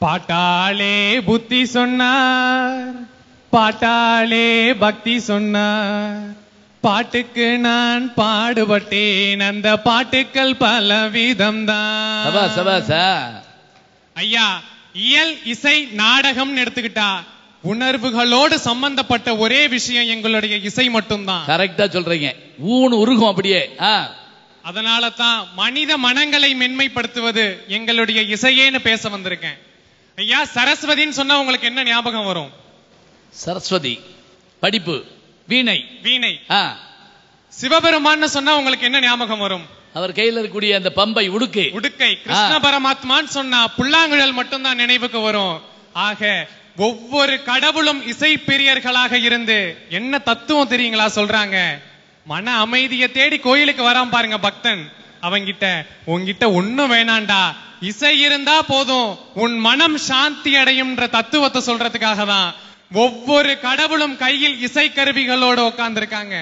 பாட்டாளே புத்தி சொன்னார் பாட்டாளே பக்தி சொன்னார் பாட்டுக்கு நான் பாடுபட்டேன் அந்த பாட்டுக்கள் பல விதம்தான் சபா சபாசா ஐயா இயல் இசை நாடகம் எடுத்துக்கிட்டா உணர்வுகளோடு சம்பந்தப்பட்ட ஒரே விஷயம் எங்களுடைய இசை மட்டும்தான் கரெக்டா சொல்றீங்க ஊன்னு உருகும் அப்படியே ஆ அதனால தான் மனித மனங்களை மென்மைப்படுத்துவது எங்களுடைய இசையேன்னு பேச வந்திருக்கேன் ஐயா சரஸ்வதின்னு சொன்னா உங்களுக்கு என்ன ஞாபகம் வரும் சரஸ்வதி படிப்பு வீணை வீணை ஆ சிவபெருமான்னு சொன்னா உங்களுக்கு என்ன ஞாபகம் வரும் அவர் கையில இருக்கக்கூடிய அந்த பம்பை உடுக்கு உடுக்கை கிருஷ்ண பரமாத்மான்னு சொன்னா புல்லாங்குழல் மட்டும்தான் நினைவுக்கு வரும் ஆக ஒவ்வொரு கடவுளும் இசை பிரியர்களாக இருந்து என்ன தத்துவம் தெரியுங்களா சொல்றாங்க மன அமைதியை தேடி கோயிலுக்கு வரான் பாருங்க பக்தன் அவங்கிட்ட உன்கிட்ட ஒண்ணும் வேணாண்டா இசை இருந்தா போதும் உன் மனம் சாந்தி அடையும்ன்ற தத்துவத்தை சொல்றதுக்காக தான் ஒவ்வொரு கடவுளும் கையில் இசை கருவிகளோட உட்கார்ந்திருக்காங்க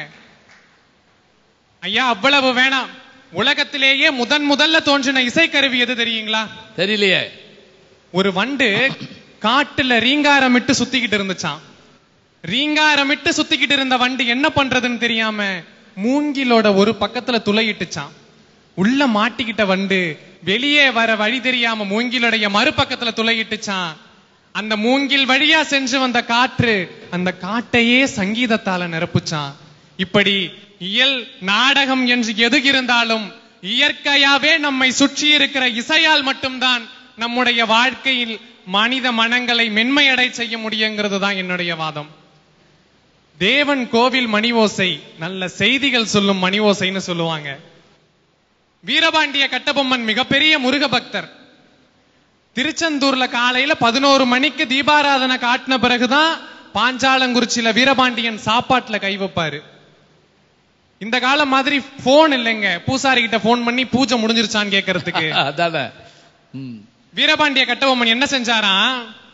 ஐயா அவ்வளவு வேணாம் உலகத்திலேயே முதன் முதல்ல தோன்றின இசைக்கருவி எது தெரியுங்களா தெரியலையே ஒரு வண்டு காட்டுல ரீங்காரமிட்டு சுத்திக்கிட்டு இருந்துச்சாம் ரீங்காரமிட்டு சுத்திக்கிட்டு இருந்த வண்டு என்ன பண்றதுன்னு தெரியாம மூங்கிலோட ஒரு பக்கத்துல துளையிட்டுச்சாம் உள்ள மாட்டிக்கிட்ட வண்டு வெளியே வர வழி தெரியாம மூங்கிலுடைய மறுபக்கத்துல துளையிட்டுச்சான் அந்த மூங்கில் வழியா சென்று வந்த காற்று அந்த காட்டையே சங்கீதத்தால நிரப்புச்சான் இப்படி இயல் நாடகம் என்று எது இருந்தாலும் இயற்கையாவே நம்மை சுற்றி இருக்கிற இசையால் மட்டும்தான் நம்முடைய வாழ்க்கையில் மனித மனங்களை மென்மையடை செய்ய முடியுங்கிறது தான் என்னுடைய வாதம் தேவன் கோவில் மணி ஓசை நல்ல செய்திகள் சொல்லும் மணி ஓசைன்னு சொல்லுவாங்க வீரபாண்டிய கட்டபொம்மன் மிகப்பெரிய முருக பக்தர் திருச்செந்தூர்ல காலையில பதினோரு மணிக்கு தீபாராதனை காட்டின பிறகுதான் பாஞ்சாலங்குறிச்சியில வீரபாண்டியன் சாப்பாட்டுல கை வைப்பாரு இந்த காலம் மாதிரி போன் இல்லைங்க பூசாரி கிட்ட போன் பண்ணி பூஜை முடிஞ்சிருச்சான்னு கேட்கறதுக்கு அதானே ம். வீரபாண்டிய கட்டபொம்மன் என்ன செஞ்சாராம்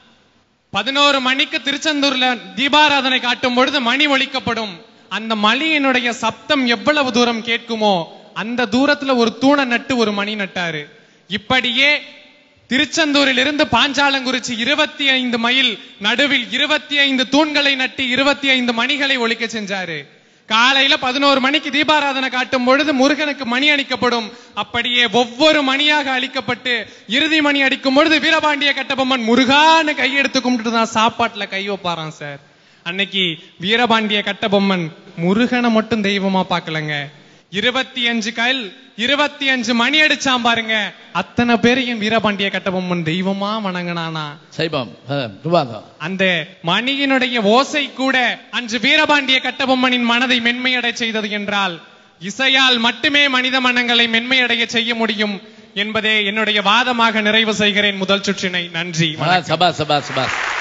பதினோரு மணிக்கு திருச்செந்தூர்ல தீபாராதனை காட்டும் பொழுது மணி ஒலிக்கப்படும் அந்த மணியினுடைய சப்தம் எவ்வளவு தூரம் கேட்குமோ அந்த தூரத்துல ஒரு தூணை நட்டு ஒரு மணி நட்டாரு இப்படியே திருச்செந்தூரில் இருந்து பாஞ்சாலங்குறிச்சி இருபத்தி ஐந்து மைல் நடுவில் இருபத்தி ஐந்து தூண்களை நட்டு இருபத்தி ஐந்து மணிகளை ஒலிக்க செஞ்சாரு காலையில பதினோரு மணிக்கு தீபாராதனை காட்டும் பொழுது முருகனுக்கு மணி அளிக்கப்படும் அப்படியே ஒவ்வொரு மணியாக அளிக்கப்பட்டு இறுதி மணி அடிக்கும் பொழுது வீரபாண்டிய கட்டபொம்மன் முருகான்னு கையெடுத்து கும்பிட்டு தான் சாப்பாட்டுல கை வைப்பாராம் சார் அன்னைக்கு வீரபாண்டிய கட்டபொம்மன் முருகனை மட்டும் தெய்வமா பார்க்கலங்க இருபத்தி அஞ்சு கல் இருபத்தி அஞ்சு மணி அடிச்சான் பாருங்க அத்தனை பேரையும் வீரபாண்டிய கட்டபொம்மன் தெய்வமா வணங்கினானா சைபம் ஆ, விவாதம் அந்த மணியினுடைய ஓசை கூட அன்று வீரபாண்டிய கட்டபொம்மனின் மனதை மென்மையடை செய்தது என்றால் இசையால் மட்டுமே மனித மனங்களை மென்மையடைய செய்ய முடியும் என்பதே என்னுடைய வாதமாக நிறைவு செய்கிறேன் முதல் சுற்றினை நன்றி ஆ, சபா சபா சபா